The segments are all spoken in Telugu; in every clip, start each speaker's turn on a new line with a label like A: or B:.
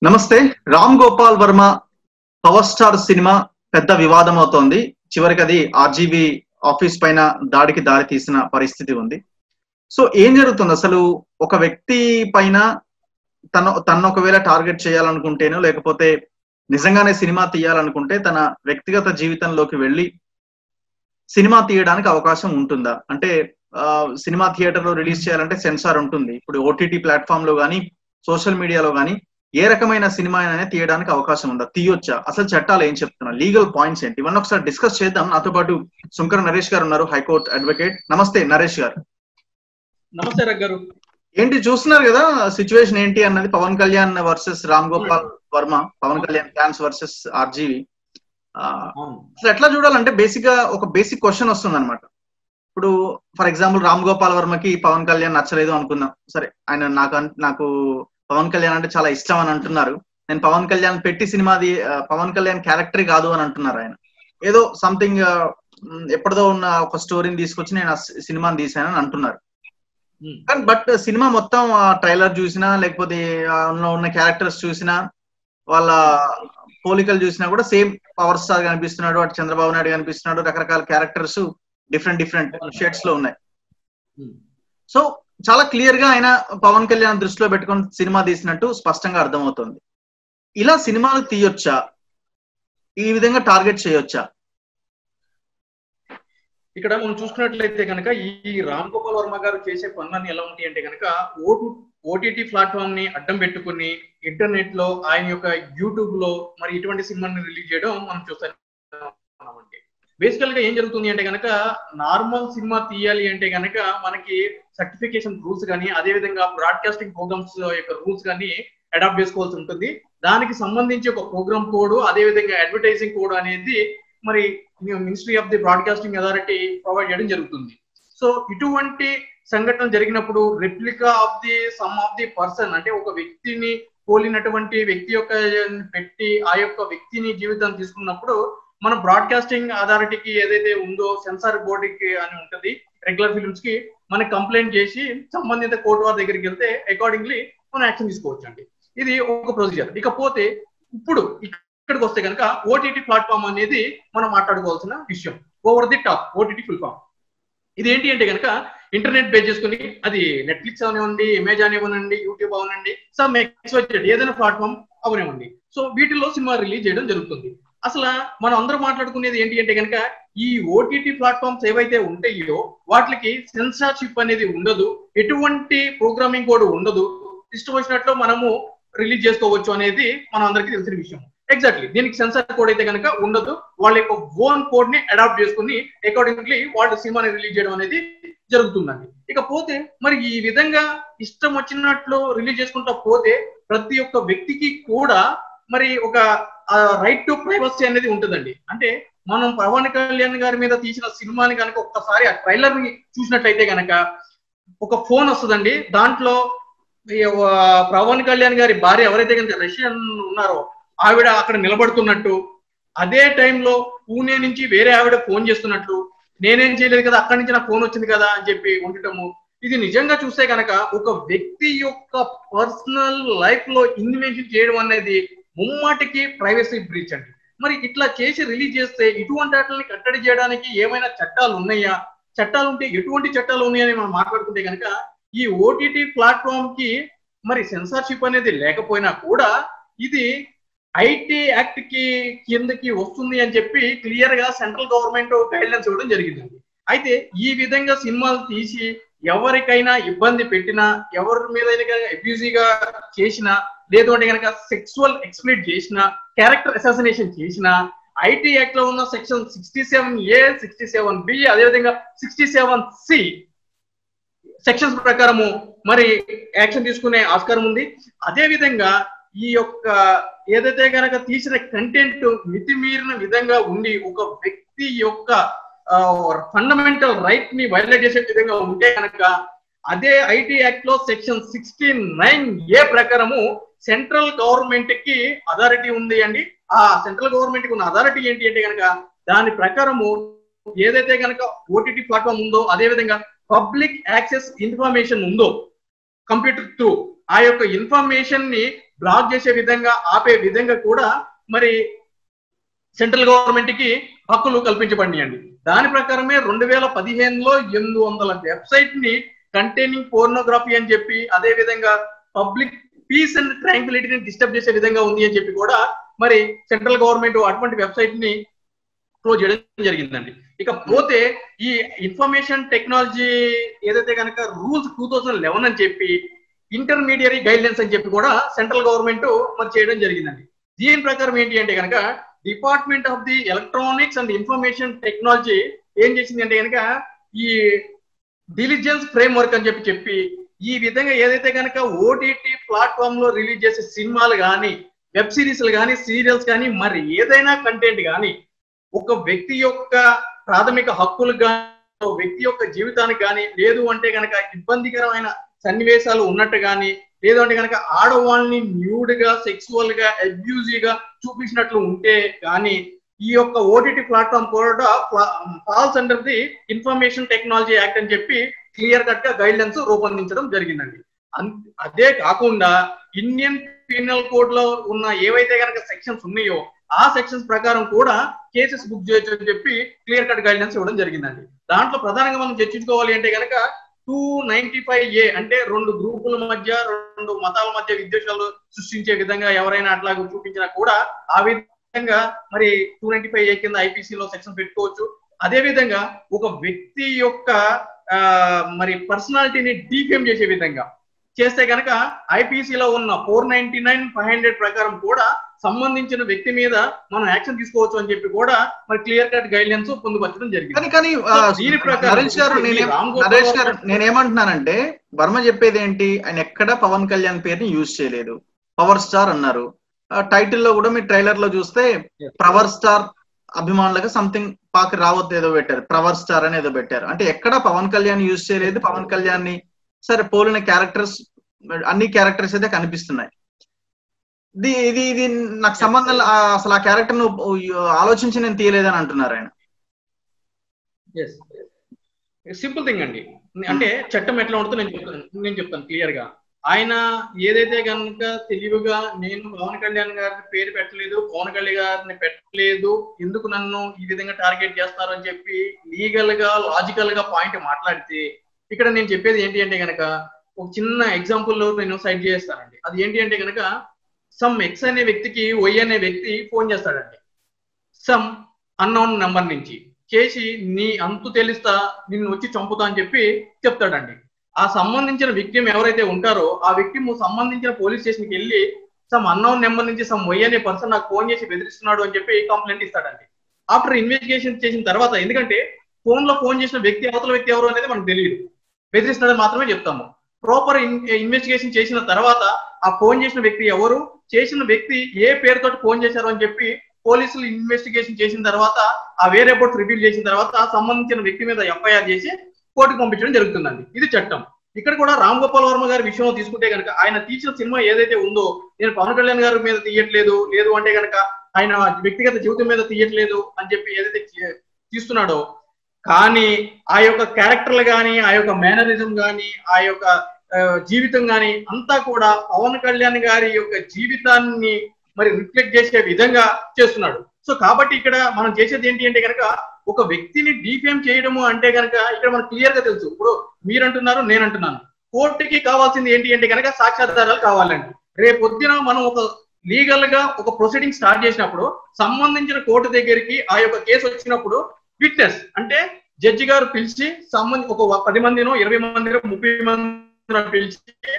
A: నమస్తే Ram Gopal Varma power star cinema పెద్ద వివాదం అవుతోంది చివరికి అది ఆర్జీబీ ఆఫీస్ పైన దాడికి దారి తీసిన పరిస్థితి ఉంది సో ఏం జరుగుతుంది అసలు ఒక వ్యక్తి పైన తను తను ఒకవేళ టార్గెట్ చేయాలనుకుంటేనో లేకపోతే నిజంగానే సినిమా తీయాలనుకుంటే తన వ్యక్తిగత జీవితంలోకి వెళ్ళి సినిమా తీయడానికి అవకాశం ఉంటుందా అంటే ఆ, సినిమా థియేటర్ లో రిలీజ్ చేయాలంటే సెన్సార్ ఉంటుంది ఇప్పుడు ఓటీటీ ప్లాట్ఫామ్ లో కానీ సోషల్ మీడియాలో కానీ ఏ రకమైన సినిమా అయినా తీయడానికి అవకాశం ఉందా తీయొచ్చా అసలు చట్టాలు ఏం చెప్తున్నా లీగల్ పాయింట్స్ ఏంటి ఇవన్నీ ఒకసారి డిస్కస్ చేద్దాం నాతో పాటు శంకర నరేష్ గారు ఉన్నారు హైకోర్టు అడ్వకేట్ నమస్తే నరేష్ గారు
B: నమస్తే రగ్ గారు
A: ఏంటి చూస్తున్నారు కదా సిచ్యువేషన్ ఏంటి అన్నది Pawan Kalyan versus Ram Gopal Varma Pawan Kalyan fans versus RGV
B: అవును
A: అసలు ఎట్లా చూడాలంటే బేసిక్ గా ఒక బేసిక్ క్వశ్చన్ వస్తుంది అనమాట ఇప్పుడు ఫర్ ఎగ్జాంపుల్ రామ్ గోపాల్ వర్మకి పవన్ కళ్యాణ్ నచ్చలేదు అనుకుందాం సరే ఆయన నాకు అన్- నాకు పవన్ కళ్యాణ్ అంటే చాలా ఇష్టం అని అంటున్నారు నేను పవన్ కళ్యాణ్ పెట్టి సినిమాది ఆ, పవన్ కళ్యాణ్ క్యారెక్టర్ కాదు అని అంటున్నారు ఆయన ఏదో సంథింగ్ ఎప్పటిదో ఉన్న ఒక స్టోరీని తీసుకొచ్చి నేను ఆ సి- సినిమాని తీసానని అంటున్నారు
B: ఉమ్.
A: కానీ బట్ సినిమా మొత్తం ట్రైలర్ చూసినా లేకపోతే ఆ ఉన్న ఉన్న క్యారెక్టర్స్ చూసినా వాళ్ళ పోలికలు చూసినా కూడా సేమ్ పవర్ స్టార్ కనిపిస్తున్నాడు అటు చంద్రబాబు నాయుడు కనిపిస్తున్నాడు రకరకాల క్యారెక్టర్స్ డిఫరెంట్ డిఫరెంట్ షేడ్స్ లో ఉన్నాయి
B: ఉమ్.
A: సో చాలా క్లియర్ గా ఆయన పవన్ కళ్యాణ్ దృష్టిలో పెట్టుకొని సినిమా తీసినట్టు స్పష్టంగా అర్థమవుతుంది ఇలా సినిమాలు తీయొచ్చా ఈ విధంగా టార్గెట్ చేయొచ్చా
B: ఇక్కడ మనం చూసుకున్నట్లయితే కనుక ఈ రామ్ గోపాల్ వర్మ గారు చేసే పనులన్నీ ఎలా ఉంటాయి అంటే కనుక ఓటు ఓటీటీ ప్లాట్ఫామ్ ని అడ్డం పెట్టుకుని ఇంటర్నెట్ లో ఆయన యొక్క యూట్యూబ్ లో మరి ఇటువంటి సినిమాని రిలీజ్ చేయడం మనం చూస్తామండి బేసికల్ గా ఏం జరుగుతుంది అంటే కనుక నార్మల్ సినిమా తీయాలి అంటే కనుక మనకి సర్టిఫికేషన్ రూల్స్ కానీ అదే విధంగా బ్రాడ్కాస్టింగ్ ప్రోగ్రామ్స్ యొక్క రూల్స్ కానీ అడాప్ట్ చేసుకోవాల్సి ఉంటుంది దానికి సంబంధించి ఒక ప్రోగ్రామ్ కోడ్ అదే విధంగా అడ్వర్టైజింగ్ కోడ్ అనేది మరి ministry of the broadcasting authority provide చేయడం జరుగుతుంది సో ఇటువంటి సంఘటన జరిగినప్పుడు replica of the some of the person అంటే ఒక వ్యక్తిని పోలినటువంటి వ్యక్తి యొక్క పెట్టి ఆ యొక్క వ్యక్తిని జీవితం తీసుకున్నప్పుడు మన బ్రాడ్కాస్టింగ్ అథారిటీకి ఏదైతే ఉందో సెన్సార్ బోర్డుకి అని ఉంటది రెగ్యులర్ ఫిల్మ్స్ కి మనకి కంప్లైంట్ చేసి సంబంధిత కోర్టు వారి దగ్గరికి వెళ్తే అకార్డింగ్లీ మనం యాక్షన్ తీసుకోవచ్చు అండి ఇది ఒక ప్రొసీజర్ ఇకపోతే ఇప్పుడు ఇక్కడికి వస్తే కనుక ఓటీటీ ప్లాట్ఫామ్ అనేది మనం మాట్లాడుకోవాల్సిన విషయం over the top OTT full form ఇది ఏంటి అంటే కనుక ఇంటర్నెట్ బేస్ చేసుకుని అది నెట్ఫ్లిక్స్ అవనివ్వండి అమెజాన్ ఇవ్వనండి యూట్యూబ్ అవనండి సమ్ ఎక్స్ వచ్చేది ఏదైనా ప్లాట్ఫామ్ అవనివ్వండి సో వీటిల్లో సినిమా రిలీజ్ చేయడం జరుగుతుంది అసలు మనం అందరూ మాట్లాడుకునేది ఏంటి అంటే కనుక ఈ ఓటీటీ ప్లాట్ఫామ్స్ ఏవైతే ఉంటాయో వాటికి సెన్సార్షిప్ అనేది ఉండదు ఎటువంటి ప్రోగ్రామింగ్ కోడ్ ఉండదు ఇష్టం వచ్చినట్లు మనము రిలీజ్ చేసుకోవచ్చు అనేది మన అందరికీ తెలిసిన విషయం ఎగ్జాక్ట్లీ దీనికి సెన్సార్ కోడ్ అయితే కనుక ఉండదు వాళ్ళ యొక్క ఓన్ కోడ్ ని అడాప్ట్ చేసుకుని అకార్డింగ్లీ వాళ్ళ సినిమాని రిలీజ్ చేయడం అనేది జరుగుతుందండి ఇకపోతే మరి ఈ విధంగా ఇష్టం వచ్చినట్లు రిలీజ్ చేసుకుంటా పోతే ప్రతి ఒక్క వ్యక్తికి కూడా మరి ఒక రైట్ టు ప్రైవసీ అనేది ఉంటుందండి అంటే మనం పవన్ కళ్యాణ్ గారి మీద తీసిన సినిమాని కనుక ఒక్కసారి ఆ ట్రైలర్ ని చూసినట్లయితే కనుక ఒక ఫోన్ వస్తుందండి దాంట్లో ఈ, ఆ, పవన్ కళ్యాణ్ గారి భార్య ఎవరైతే కనుక రష్యన్ ఉన్నారో ఆవిడ అక్కడ నిలబడుతున్నట్టు అదే టైంలో పూణే నుంచి వేరే ఆవిడ ఫోన్ చేస్తున్నట్లు నేనేం చేయలేదు కదా అక్కడి నుంచి నాకు ఫోన్ వచ్చింది కదా అని చెప్పి ఉండటము ఇది నిజంగా చూస్తే కనుక ఒక వ్యక్తి యొక్క పర్సనల్ లైఫ్ లో ఇన్వెన్షన్ చేయడం అనేది ముమ్మాటికి ప్రైవసీ బ్రీచ్ అండి మరి ఇట్లా చేసి రిలీజ్ చేస్తే ఇటువంటి వాటిని కట్టడి చేయడానికి ఏమైనా చట్టాలు ఉన్నాయా చట్టాలు ఉంటే ఎటువంటి చట్టాలు ఉన్నాయని మనం మాట్లాడుకుంటే కనుక ఈ ఓటీటీ ప్లాట్ఫామ్ కి మరి సెన్సార్షిప్ అనేది లేకపోయినా కూడా ఇది ఐటీ యాక్ట్ కి కిందకి వస్తుంది అని చెప్పి క్లియర్ గా సెంట్రల్ గవర్నమెంట్ గైడ్లైన్స్ ఇవ్వడం జరిగిందండి అయితే ఈ విధంగా సినిమాలు తీసి ఎవరికైనా ఇబ్బంది పెట్టినా ఎవరి మీద అబ్యూజివ్ గా చేసినా లేదు అంటే కనుక సెక్సువల్ ఎక్స్ప్లెయిట్ చేసినా క్యారెక్టర్ అసాసినేషన్ చేసినా ఐటీ యాక్ట్ లో ఉన్న section sixty seven A sixty seven B అదేవిధంగా సిక్స్టీ సెవెన్ సి సెక్షన్స్ ప్రకారము మరి యాక్షన్ తీసుకునే ఆస్కారం ఉంది అదే విధంగా ఈ యొక్క ఏదైతే కనుక తీసిన కంటెంట్ మితిమీరిన విధంగా ఉండి ఒక వ్యక్తి యొక్క ఫండమెంటల్ రైట్ ని వైలేట్ చేసే విధంగా ఉంటే కనుక అదే ఐటీ యాక్ట్ లో సెక్షన్ సిక్స్టీ నైన్ ఏ ప్రకారము సెంట్రల్ గవర్నమెంట్ కి అథారిటీ ఉంది అండి ఆ సెంట్రల్ గవర్నమెంట్ కి ఉన్న అథారిటీ ఏంటి అంటే కనుక దాని ప్రకారము ఏదైతే కనుక ఓటీటీ ప్లాట్ఫామ్ ఉందో అదే విధంగా పబ్లిక్ యాక్సెస్ ఇన్ఫర్మేషన్ ఉందో కంప్యూటర్ త్రూ ఆ యొక్క ఇన్ఫర్మేషన్ ని బ్లాక్ చేసే విధంగా ఆపే విధంగా కూడా మరి సెంట్రల్ గవర్నమెంట్ కి హక్కులు కల్పించబడినాయండి దాని ప్రకారమే రెండు వేల పదిహేనులో ఎనిమిది వందల వెబ్సైట్ ని కంటైనింగ్ పోర్నోగ్రఫీ అని చెప్పి అదే విధంగా పబ్లిక్ పీస్ అండ్ ట్రాంక్విలిటీని డిస్టర్బ్ చేసే విధంగా ఉంది అని చెప్పి కూడా మరి సెంట్రల్ గవర్నమెంట్ అటువంటి వెబ్సైట్ ని క్లోజ్ చేయడం జరిగిందండి ఇక పోతే ఈ ఇన్ఫర్మేషన్ టెక్నాలజీ ఏదైతే కనుక రూల్స్ టూ థౌజండ్ లెవెన్ అని చెప్పి ఇంటర్మీడియరీ గైడ్లైన్స్ అని చెప్పి కూడా సెంట్రల్ గవర్నమెంట్ మరి చేయడం జరిగిందండి దీని ప్రకారం ఏంటి అంటే కనుక department of the electronics and information technology ఏం చేసింది అంటే కనుక ఈ డిలిజెన్స్ ఫ్రేమ్ వర్క్ అని చెప్పి చెప్పి ఈ విధంగా ఏదైతే కనుక ఓటీటీ ప్లాట్ఫామ్ లో రిలీజ్ చేసే సినిమాలు కానీ వెబ్ సిరీస్లు కానీ సీరియల్స్ కానీ మరి ఏదైనా కంటెంట్ కానీ ఒక వ్యక్తి యొక్క ప్రాథమిక హక్కులు కానీ వ్యక్తి యొక్క జీవితానికి కానీ లేదు అంటే కనుక ఇబ్బందికరమైన సన్నివేశాలు ఉన్నట్టు కానీ లేదు అంటే కనుక ఆడవాళ్ళని న్యూడ్ గా సెక్సువల్ గా అబ్యూజివ్ గా చూపించినట్లు ఉంటే కానీ ఈ యొక్క ఓటీటీ ప్లాట్ఫామ్ కూడా falls under the information technology act అని చెప్పి క్లియర్ కట్ గా గైడ్ లైన్స్ రూపొందించడం జరిగిందండి అదే కాకుండా ఇండియన్ పీనల్ కోడ్ లో ఉన్న ఏవైతే కనుక సెక్షన్స్ ఉన్నాయో ఆ సెక్షన్స్ ప్రకారం కూడా కేసెస్ బుక్ చేయొచ్చు అని చెప్పి క్లియర్ కట్ గైడ్ లైన్స్ ఇవ్వడం జరిగిందండి దాంట్లో ప్రధానంగా మనం చర్చించుకోవాలి అంటే కనుక టూ నైన్టీ ఫైవ్ ఏ అంటే రెండు గ్రూపుల మధ్య రెండు మతాల మధ్య విద్వేషాలు సృష్టించే విధంగా ఎవరైనా అట్లా చూపించినా కూడా ఆ విధంగా మరి టూ నైన్టీ ఫైవ్ ఏ కింద ఐపీసీలో సెక్షన్ పెట్టుకోవచ్చు అదే విధంగా ఒక వ్యక్తి యొక్క మరి పర్సనాలిటీని డీఫేమ్ చేసే విధంగా చేస్తే కనుక ఐపీసీలో ఉన్న four ninety nine five hundred ప్రకారం కూడా సంబంధించిన వ్యక్తి మీద మనం యాక్షన్ తీసుకోవచ్చు అని చెప్పి కూడా మరి క్లియర్ కట్ గైడ్ లైన్స్ పొందుపరచడం జరిగింది
A: కానీ కానీ
B: దీని ప్రకారం
A: నరేష్ గారు నేనే నరేష్ గారు నేనేమంటున్నానంటే వర్మ చెప్పేది ఏంటి ఆయన ఎక్కడ పవన్ కళ్యాణ్ పేరుని యూజ్ చేయలేదు పవర్ స్టార్ అన్నారు టైటిల్ లో కూడా మీరు ట్రైలర్ లో చూస్తే పవర్ స్టార్ అభిమానులుగా సంథింగ్ పాకి రావద్దు ఏదో పెట్టారు పవర్ స్టార్ అని ఏదో పెట్టారు అంటే ఎక్కడ పవన్ కళ్యాణ్ యూజ్ చేయలేదు పవన్ కళ్యాణ్ ని సరే పోలిన క్యారెక్టర్స్ అన్ని క్యారెక్టర్స్ అయితే కనిపిస్తున్నాయి ఇది ఇది ఇది నాకు సంబంధం అసలు ఆ క్యారెక్టర్ ను ఆలోచించి నేను తీయలేదని అంటున్నారు ఆయన
B: సింపుల్ థింగ్ అండి అంటే చట్టం ఎట్లా ఉంటుందో నేను చెప్తాను నేను చెప్తాను క్లియర్ గా ఆయన ఏదైతే కనుక తెలివిగా నేను పవన్ కళ్యాణ్ గారిని పేరు పెట్టలేదు పవన్ కళ్యాణ్ గారిని పెట్టలేదు ఎందుకు నన్ను ఈ విధంగా టార్గెట్ చేస్తారు అని చెప్పి లీగల్ గా లాజికల్ గా పాయింట్ మాట్లాడితే ఇక్కడ నేను చెప్పేది ఏంటి అంటే కనుక ఒక చిన్న ఎగ్జాంపుల్ నేను సైడ్ చేస్తానండి అది ఏంటి అంటే కనుక సమ్ ఎక్స్ అనే వ్యక్తికి వై అనే వ్యక్తి ఫోన్ చేస్తాడండి సమ్ అన్నోన్ నెంబర్ నుంచి చేసి నీ అంతు తెలిస్తా నిన్ను వచ్చి చంపుతా అని చెప్పి చెప్తాడండి ఆ సంబంధించిన విక్టిమ్ ఎవరైతే ఉంటారో ఆ విక్టిమ్ సంబంధించిన పోలీస్ స్టేషన్కి వెళ్ళి సమ్ అన్నోన్ నెంబర్ నుంచి సమ్ వై అనే పర్సన్ నాకు ఫోన్ చేసి బెదిరిస్తున్నాడు అని చెప్పి కంప్లైంట్ ఇస్తాడండి ఆఫ్టర్ ఇన్వెస్టిగేషన్ చేసిన తర్వాత ఎందుకంటే ఫోన్ లో ఫోన్ చేసిన వ్యక్తి అవతల వ్యక్తి ఎవరు అనేది మనకు తెలియదు బెదిరిస్తున్నాడని మాత్రమే చెప్తాము ప్రాపర్ ఇన్వెస్టిగేషన్ చేసిన తర్వాత ఆ ఫోన్ చేసిన వ్యక్తి ఎవరు చేసిన వ్యక్తి ఏ పేరుతో ఫోన్ చేశారు అని చెప్పి పోలీసులు ఇన్వెస్టిగేషన్ చేసిన తర్వాత ఆ వేరే రిపోర్ట్స్ రివీల్ చేసిన తర్వాత సంబంధించిన వ్యక్తి మీద ఎఫ్ఐఆర్ చేసి కోర్టుకు పంపించడం జరుగుతుందండి ఇది చట్టం ఇక్కడ కూడా రామ్ గోపాల్ వర్మ గారి విషయంలో తీసుకుంటే కనుక ఆయన తీసిన సినిమా ఏదైతే ఉందో నేను పవన్ కళ్యాణ్ గారి మీద తీయట్లేదు లేదు అంటే కనుక ఆయన వ్యక్తిగత జీవితం మీద తీయట్లేదు అని చెప్పి ఏదైతే తీస్తున్నాడో కానీ ఆ యొక్క క్యారెక్టర్లు కానీ ఆ యొక్క మేనరిజం కానీ ఆ యొక్క జీవితం కానీ అంతా కూడా పవన్ కళ్యాణ్ గారి యొక్క జీవితాన్ని మరి రిఫ్లెక్ట్ చేసే విధంగా చేస్తున్నాడు సో కాబట్టి ఇక్కడ మనం చేసేది ఏంటి అంటే కనుక ఒక వ్యక్తిని డిఫేమ్ చేయడము అంటే కనుక ఇక్కడ మనకు క్లియర్ గా తెలుసు ఇప్పుడు మీరు అంటున్నారు నేను అంటున్నాను కోర్టుకి కావాల్సింది ఏంటి అంటే కనుక సాక్ష్యాధారాలు కావాలండి రేపు పొద్దున మనం ఒక లీగల్ గా ఒక ప్రొసీడింగ్ స్టార్ట్ చేసినప్పుడు సంబంధించిన కోర్టు దగ్గరికి ఆ యొక్క కేసు వచ్చినప్పుడు విట్నెస్ అంటే జడ్జి గారు పిలిచి సంబంధి ఒక పది మందినో ఇరవై మందినో ముప్పై మంది పిలిచి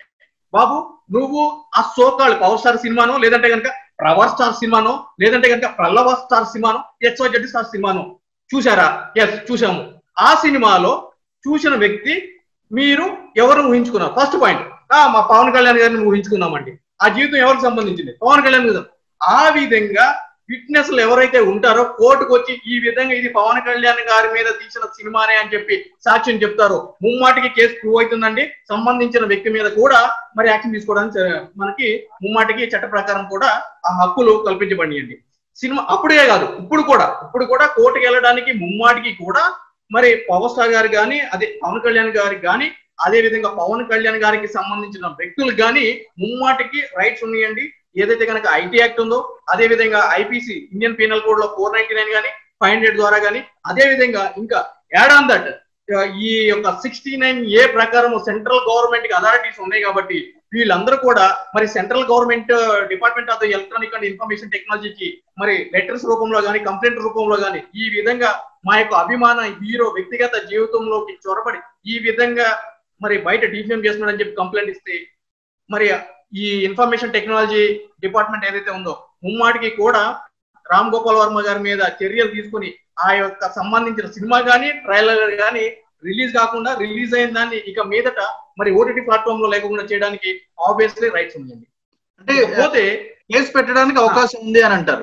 B: బాబు నువ్వు ఆ సోకాల్ పవర్ స్టార్ సినిమానో లేదంటే కనుక పవర్ స్టార్ సినిమానో లేదంటే కనుక ప్రల్లవ స్టార్ సినిమానో ఎక్స్వై జడ్డి స్టార్ సినిమానో చూసారా ఎస్ చూసాము ఆ సినిమాలో చూసిన వ్యక్తి మీరు ఎవరు ఊహించుకున్నారు ఫస్ట్ పాయింట్ మా పవన్ కళ్యాణ్ గారిని ఊహించుకున్నామండి ఆ జీవితం ఎవరికి సంబంధించింది పవన్ కళ్యాణ్ గారు ఆ విధంగా విట్నెస్లు ఎవరైతే ఉంటారో కోర్టుకు వచ్చి ఈ విధంగా ఇది పవన్ కళ్యాణ్ గారి మీద తీసిన సినిమానే అని చెప్పి సాక్ష్యం చెప్తారు ముమ్మాటికి కేసు ప్రూవ్ అవుతుందండి సంబంధించిన వ్యక్తి మీద కూడా మరి యాక్షన్ తీసుకోవడానికి మనకి ముమ్మాటికి చట్ట ప్రకారం కూడా ఆ హక్కులు కల్పించబడియండి సినిమా అప్పుడే కాదు ఇప్పుడు కూడా ఇప్పుడు కూడా కోర్టుకు వెళ్ళడానికి ముమ్మాటికి కూడా మరి పవర్ స్టార్ గారు కానీ అదే పవన్ కళ్యాణ్ గారికి కానీ అదే విధంగా పవన్ కళ్యాణ్ గారికి సంబంధించిన వ్యక్తులు కానీ ముమ్మాటికి రైట్స్ ఉన్నాయండి ఏదైతే కనుక ఐటీ యాక్ట్ ఉందో అదే విధంగా ఐపీసీ ఇండియన్ పీనల్ కోడ్ లో ఫోర్ నైన్టీ నైన్ కానీ ఫైవ్ హండ్రెడ్ ద్వారా కానీ అదే విధంగా ఇంకా యాడ్ ఆన్ దట్ ఈ యొక్క సిక్స్టీ నైన్ ఏ ప్రకారం సెంట్రల్ గవర్నమెంట్ కి అథారిటీస్ ఉన్నాయి కాబట్టి వీళ్ళందరూ కూడా మరి central government department of the electronic and information టెక్నాలజీకి మరి లెటర్స్ రూపంలో కానీ కంప్లైంట్ రూపంలో కానీ ఈ విధంగా మా యొక్క అభిమాన హీరో వ్యక్తిగత జీవితంలోకి చొరబడి ఈ విధంగా మరి బయట డిఫేమ్ చేస్తున్నాడని చెప్పి కంప్లైంట్ ఇస్తే మరి ఈ ఇన్ఫర్మేషన్ టెక్నాలజీ డిపార్ట్మెంట్ ఏదైతే ఉందో ముమ్మాటికి కూడా రామ్ గోపాల్ వర్మ గారి మీద చర్యలు తీసుకుని ఆ యొక్క సంబంధించిన సినిమా కానీ ట్రైలర్ కానీ రిలీజ్ కాకుండా రిలీజ్ అయిన దాన్ని ఇక మీదట మరి ఓటీటీ ప్లాట్ఫామ్ లో లేకుండా చేయడానికి ఆబ్వియస్లీ రైట్స్ ఉన్నాయండి
A: అంటే
B: పోతే
A: కేసు పెట్టడానికి అవకాశం ఉంది అని అంటారు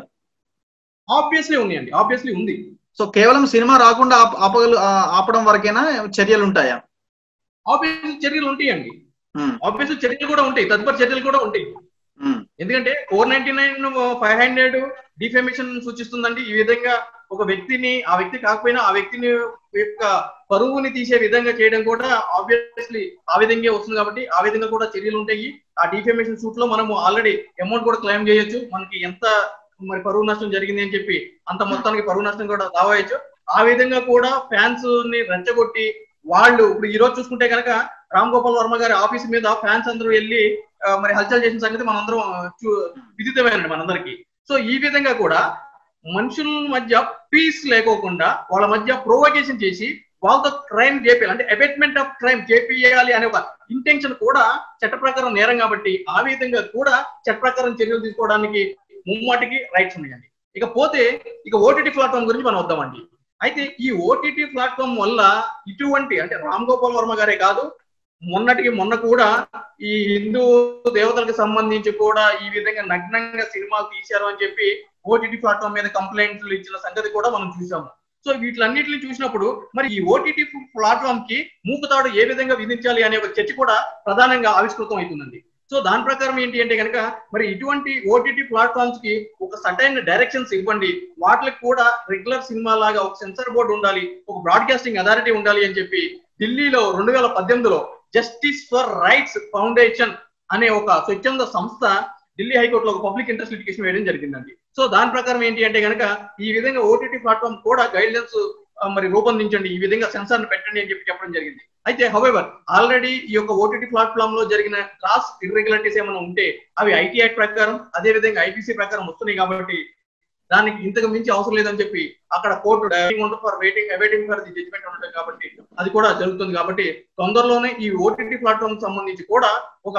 B: ఆబ్వియస్లీ ఉన్నాయండి ఆబ్వియస్లీ ఉంది
A: సో కేవలం సినిమా రాకుండా ఆప- ఆపగలు ఆ, ఆపడం వరకేనా చర్యలు ఉంటాయా
B: ఆబ్వియస్లీ చర్యలు ఉంటాయండి
A: ఉమ్,
B: ఆబ్వియస్లీ చర్యలు కూడా ఉంటాయి తదుపరి చర్యలు కూడా ఉంటాయి
A: ఉమ్,
B: ఎందుకంటే four ninety nine five hundred defamation సూచిస్తుందండి ఈ విధంగా ఒక వ్యక్తిని ఆ వ్యక్తి కాకపోయినా ఆ వ్యక్తిని యొక్క పరువుని తీసే విధంగా చేయడం కూడా ఆబ్వియస్లీ ఆ విధంగా వస్తుంది కాబట్టి ఆ విధంగా కూడా చర్యలు ఉంటాయి ఆ డిఫెమేషన్ సూట్ లో మనము ఆల్రెడీ అమౌంట్ కూడా క్లెయిమ్ చేయొచ్చు మనకి ఎంత మరి పరువు నష్టం జరిగింది అని చెప్పి అంత మొత్తానికి పరువు నష్టం కూడా దావాయచ్చు ఆ విధంగా కూడా ఫ్యాన్స్ ని రెచ్చగొట్టి వాళ్ళు ఇప్పుడు ఈ రోజు చూసుకుంటే కనుక రామ్ గోపాల్ వర్మ గారి ఆఫీస్ మీద ఫ్యాన్స్ అందరూ వెళ్ళి ఆ, మరి హల్చల్ చేసిన సంగతి మనందరం చూ- విదితమేనండి మనందరికి సో ఈ విధంగా కూడా మనుషుల మధ్య పీస్ లేకోకుండా వాళ్ళ మధ్య ప్రోవకేషన్ చేసి వాళ్ళతో క్రైమ్ చేయాలి అంటే అబెట్మెంట్ ఆఫ్ క్రైమ్ చేపియాలి అనే ఒక ఇంటెన్షన్ కూడా చట్ట ప్రకారం నేరం కాబట్టి ఆ విధంగా కూడా చట్ట ప్రకారం చర్యలు తీసుకోవడానికి ముమ్మాటికి రైట్స్ ఉన్నాయండి ఇక పోతే ఇక ఓటీటీ ప్లాట్ఫామ్ గురించి మనం వద్దామండి అయితే ఈ ఓటీటీ ప్లాట్ఫామ్ వల్ల ఇటువంటి అంటే రామ్ గోపాల్ వర్మ గారే కాదు మొన్నటికి మొన్న కూడా ఈ హిందూ దేవతలకు సంబంధించి కూడా ఈ విధంగా నగ్నంగా సినిమాలు తీశారు అని చెప్పి ఓటీటీ ప్లాట్ఫామ్ మీద కంప్లైంట్లు ఇచ్చిన సంగతి కూడా మనం చూసాము సో వీటిలన్నింటిని చూసినప్పుడు మరి ఈ ఓటీటీ ప్లాట్ఫామ్ కి మూకుతాడు ఏ విధంగా విధించాలి అనే ఒక చర్చ కూడా ప్రధానంగా ఆవిష్కృతం అవుతుందండి సో దాని ప్రకారం ఏంటి అంటే కనుక మరి ఇటువంటి ఓటీటీ ప్లాట్ఫామ్స్ కి ఒక సటైన్ డైరెక్షన్స్ ఇవ్వండి వాటికి కూడా రెగ్యులర్ సినిమా లాగా ఒక సెన్సార్ బోర్డు ఉండాలి ఒక బ్రాడ్కాస్టింగ్ అథారిటీ ఉండాలి అని చెప్పి ఢిల్లీలో రెండు వేల పద్దెనిమిదిలో జస్టిస్ ఫర్ రైట్స్ ఫౌండేషన్ అనే ఒక స్వచ్ఛంద సంస్థ ఢిల్లీ హైకోర్టులో ఒక పబ్లిక్ ఇంట్రెస్ట్ లిటిగేషన్ వేయడం జరిగిందండి సో దాని ప్రకారం ఏంటి అంటే కనుక ఈ విధంగా ఓటీటీ ప్లాట్ఫామ్ కూడా గైడ్లైన్స్ మరి రూపొందించండి ఈ విధంగా సెన్సార్ పెట్టండి అని చెప్పి చెప్పడం జరిగింది అయితే హౌవెవర్ ఆల్రెడీ ఈ యొక్క ఓటీటీ ప్లాట్ఫామ్ లో జరిగిన క్రాస్ ఇర్రెగ్యులారిటీస్ ఏమైనా ఉంటే అవి ఐటీ యాక్ట్ ప్రకారం అదే విధంగా ఐపీసీ ప్రకారం వస్తున్నాయి కాబట్టి దానికి ఇంతకు మించి అవసరం లేదని చెప్పి అక్కడ court for waiting awaiting for the judgement ఉంటుంది కాబట్టి అది కూడా జరుగుతుంది కాబట్టి తొందరలోనే ఈ ఓటీటీ ప్లాట్ఫామ్ సంబంధించి కూడా ఒక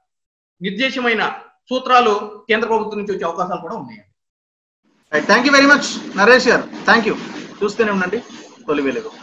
B: నిర్దేశమైన సూత్రాలు కేంద్ర ప్రభుత్వం నుంచి వచ్చే అవకాశాలు కూడా ఉన్నాయి
A: thank you very much Naresh గారు థ్యాంక్ యూ చూస్తూనే ఉండండి తొలి వెలుగు